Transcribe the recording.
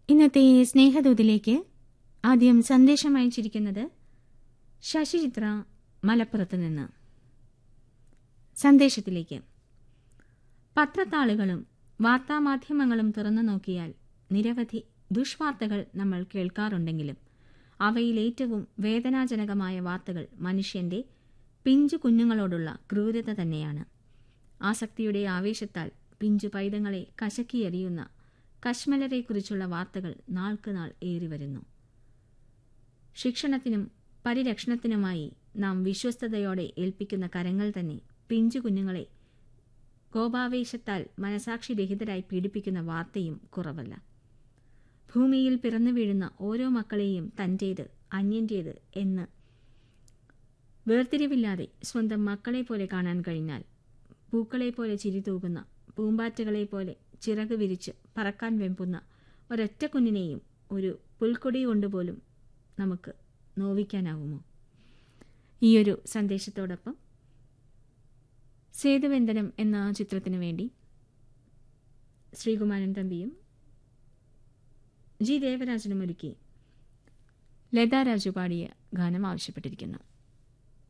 ഇന്നത്തെ സ്നേഹദൂതിലേക്ക് ആദ്യം സന്ദേശം അയച്ചിരിക്കുന്നത് ശശിചിത്ര മലപ്പുറത്ത് നിന്ന് സന്ദേശത്തിലേക്ക് പത്രത്താളുകളും വാർത്താമാധ്യമങ്ങളും തുറന്നു നോക്കിയാൽ നിരവധി ദുഷ്വാർത്തകൾ നമ്മൾ കേൾക്കാറുണ്ടെങ്കിലും അവയിലേറ്റവും വേദനാജനകമായ വാർത്തകൾ മനുഷ്യന്റെ പിഞ്ചു കുഞ്ഞുങ്ങളോടുള്ള ക്രൂരത തന്നെയാണ് ആസക്തിയുടെ ആവേശത്താൽ പിഞ്ചു പൈതങ്ങളെ കശക്കിയെറിയുന്ന കശ്മലരെക്കുറിച്ചുള്ള വാർത്തകൾ നാൾക്കുനാൾ ഏറിവരുന്നു ശിക്ഷണത്തിനും പരിരക്ഷണത്തിനുമായി നാം വിശ്വസ്തയോടെ ഏൽപ്പിക്കുന്ന കരങ്ങൾ തന്നെ പിഞ്ചു കുഞ്ഞുങ്ങളെ കോപാവേശത്താൽ മനസാക്ഷിരഹിതരായി പീഡിപ്പിക്കുന്ന വാർത്തയും കുറവല്ല ഭൂമിയിൽ പിറന്നു വീഴുന്ന ഓരോ മക്കളെയും തൻ്റേത് അന്യൻ്റേത് എന്ന് വേർതിരിവില്ലാതെ സ്വന്തം മക്കളെ പോലെ കാണാൻ കഴിഞ്ഞാൽ പൂക്കളെ പോലെ ചിരി തൂകുന്ന പൂമ്പാറ്റകളെ പോലെ ചിറക് വിരിച്ച് പറക്കാൻ വെമ്പുന്ന ഒരൊറ്റ കുഞ്ഞിനെയും ഒരു പുൽക്കൊടി കൊണ്ടുപോലും നമുക്ക് നോവിക്കാനാവുമോ ഈയൊരു സന്ദേശത്തോടൊപ്പം സേതുവന്ദനം എന്ന ചിത്രത്തിനു വേണ്ടി ശ്രീകുമാരൻ തമ്പിയും ജി ദേവരാജനും ഒരുക്കി ലതാ രാജു പാടിയ ഗാനം ആവശ്യപ്പെട്ടിരിക്കുന്നു